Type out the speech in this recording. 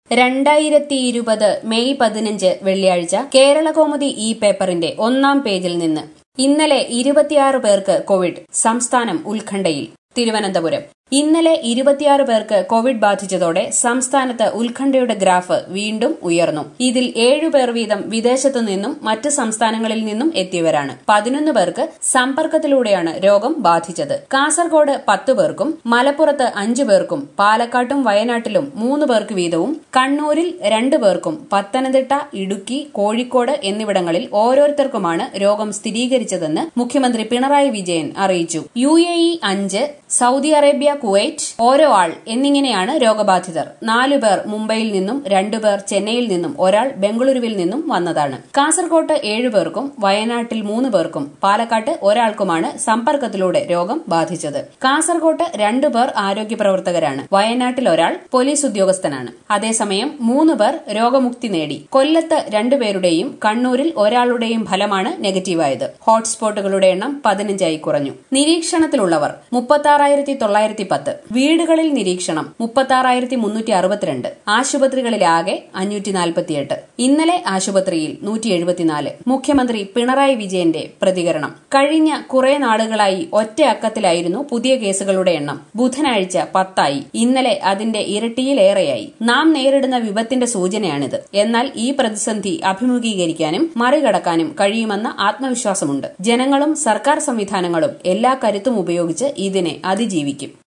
രണ്ടായിരത്തി ഇരുപത് മെയ് പതിനഞ്ച് വെള്ളിയാഴ്ച കേരളകൗമുദി ഈ പേപ്പറിന്റെ ഒന്നാം പേജിൽ നിന്ന് ഇന്നലെ ഇരുപത്തിയാറ് പേർക്ക് കോവിഡ് സംസ്ഥാനം ഉത്കണ്ഠയിൽ തിരുവനന്തപുരം ഇന്നലെ ഇരുപത്തിയാറ് പേർക്ക് കോവിഡ് ബാധിച്ചതോടെ സംസ്ഥാനത്ത് ഉത്കണ്ഠയുടെ ഗ്രാഫ് വീണ്ടും ഉയർന്നു ഇതിൽ ഏഴുപേർ വീതം വിദേശത്തു നിന്നും മറ്റ് സംസ്ഥാനങ്ങളിൽ നിന്നും എത്തിയവരാണ് പതിനൊന്ന് പേർക്ക് സമ്പർക്കത്തിലൂടെയാണ് രോഗം ബാധിച്ചത് കാസർഗോഡ് പത്ത് പേർക്കും മലപ്പുറത്ത് അഞ്ചു പേർക്കും പാലക്കാട്ടും വയനാട്ടിലും മൂന്ന് പേർക്ക് വീതവും കണ്ണൂരിൽ രണ്ടു പേർക്കും പത്തനംതിട്ട ഇടുക്കി കോഴിക്കോട് എന്നിവിടങ്ങളിൽ ഓരോരുത്തർക്കുമാണ് രോഗം സ്ഥിരീകരിച്ചതെന്ന് മുഖ്യമന്ത്രി പിണറായി വിജയൻ അറിയിച്ചു യു എ ഇ അഞ്ച് സൗദി അറേബ്യ കുവൈറ്റ് ഓരോ ആൾ എന്നിങ്ങനെയാണ് രോഗബാധിതർ നാലുപേർ മുംബൈയിൽ നിന്നും രണ്ടുപേർ ചെന്നൈയിൽ നിന്നും ഒരാൾ ബംഗളൂരുവിൽ നിന്നും വന്നതാണ് കാസർകോട്ട് ഏഴുപേർക്കും വയനാട്ടിൽ മൂന്ന് പേർക്കും പാലക്കാട്ട് ഒരാൾക്കുമാണ് സമ്പർക്കത്തിലൂടെ രോഗം ബാധിച്ചത് കാസർകോട്ട് രണ്ടുപേർ ആരോഗ്യ പ്രവർത്തകരാണ് വയനാട്ടിൽ ഒരാൾ പോലീസ് ഉദ്യോഗസ്ഥനാണ് അതേസമയം മൂന്ന് പേർ രോഗമുക്തി നേടി കൊല്ലത്ത് രണ്ടുപേരുടെയും കണ്ണൂരിൽ ഒരാളുടെയും ഫലമാണ് നെഗറ്റീവായത് ഹോട്ട്സ്പോട്ടുകളുടെ എണ്ണം പതിനഞ്ചായി കുറഞ്ഞു നിരീക്ഷണത്തിലുള്ളവർ മുപ്പത്തി തൊള്ളായിരത്തി പത്ത് വീടുകളിൽ നിരീക്ഷണം മുപ്പത്തി മുന്നൂറ്റി അറുപത്തിരണ്ട് ആശുപത്രികളിലാകെ അഞ്ഞൂറ്റി നാൽപ്പത്തിയെട്ട് ഇന്നലെ ആശുപത്രിയിൽ നൂറ്റി എഴുപത്തിനാല് മുഖ്യമന്ത്രി പിണറായി വിജയന്റെ പ്രതികരണം കഴിഞ്ഞ കുറെ നാളുകളായി ഒറ്റ അക്കത്തിലായിരുന്നു പുതിയ കേസുകളുടെ എണ്ണം ബുധനാഴ്ച പത്തായി ഇന്നലെ അതിന്റെ ഇരട്ടിയിലേറെയായി നാം നേരിടുന്ന വിപത്തിന്റെ സൂചനയാണിത് എന്നാൽ ഈ പ്രതിസന്ധി അഭിമുഖീകരിക്കാനും മറികടക്കാനും കഴിയുമെന്ന ആത്മവിശ്വാസമുണ്ട് ജനങ്ങളും സർക്കാർ സംവിധാനങ്ങളും എല്ലാ കരുത്തും ഉപയോഗിച്ച് ഇതിനെ അതിജീവിക്കും